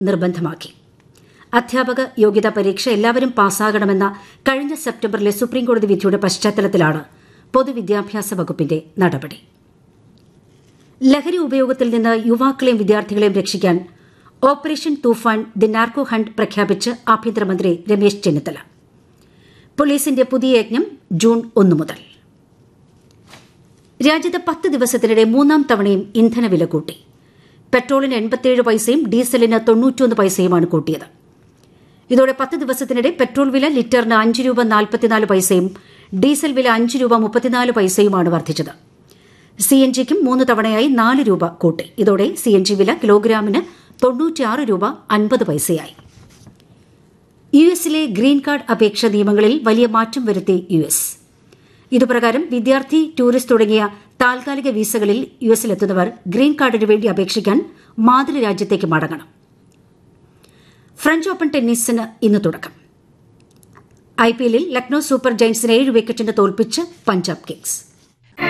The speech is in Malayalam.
നിർബന്ധമാക്കി അധ്യാപക യോഗ്യതാ പരീക്ഷ എല്ലാവരും പാസ്സാകണമെന്ന കഴിഞ്ഞ സെപ്റ്റംബറിലെ സുപ്രീംകോടതി വിധിയുടെ പശ്ചാത്തലത്തിലാണ് പൊതുവിദ്യാഭ്യാസ വകുപ്പിന്റെ നടപടി ലഹരി ഉപയോഗത്തിൽ നിന്ന് യുവാക്കളെയും വിദ്യാർത്ഥികളെയും രക്ഷിക്കാൻ operation Toofan the narco hunt പ്രഖ്യാപിച്ച് ആഭ്യന്തരമന്ത്രി രമേശ് ചെന്നിത്തല പോലീസിന്റെ പുതിയ യജ്ഞം ജൂൺ ഒന്ന് മുതൽ രാജ്യത്ത് പത്ത് ദിവസത്തിനിടെ മൂന്നാം തവണയും ഇന്ധനവില കൂട്ടി പെട്രോളിന് എൺപത്തിയേഴ് പൈസയും ഡീസലിന് തൊണ്ണൂറ്റിയൊന്ന് പൈസയുമാണ് കൂട്ടിയത് ഇതോടെ പത്ത് ദിവസത്തിനിടെ പെട്രോൾ വില ലിറ്ററിന് അഞ്ച് രൂപ നാൽപ്പത്തിനാല് പൈസയും ഡീസൽ വില അഞ്ച് രൂപ മുപ്പത്തിനാല് പൈസയുമാണ് വർദ്ധിച്ചത് സി എൻ ജിക്കും മൂന്ന് തവണയായി നാല് രൂപ കൂട്ടി ഇതോടെ സി എൻ ജി വില കിലോഗ്രാമിന് തൊണ്ണൂറ്റിയാറ് രൂപ അൻപത് പൈസയായി യു എസിലെ ഗ്രീൻ കാർഡ് അപേക്ഷ നിയമങ്ങളിൽ വലിയ മാറ്റം വരുത്തി യു എസ് ഇതുപ്രകാരം വിദ്യാർത്ഥി ടൂറിസ്റ്റ് തുടങ്ങിയ താൽക്കാലിക വീസകളിൽ യു എസിലെത്തുന്നവർ ഗ്രീൻ കാർഡിനു വേണ്ടി അപേക്ഷിക്കാൻ മാതൃരാജ്യത്തേക്ക് മടങ്ങണം ഫ്രഞ്ച് ഓപ്പൺ ടെന്നീസിന് ഇന്ന് തുടക്കം ഐ പി എല്ലിൽ ലക്നൌ സൂപ്പർ ജയൻസിനെ ഏഴ് വിക്കറ്റിന് തോൽപ്പിച്ച് പഞ്ചാബ് കിങ്സ്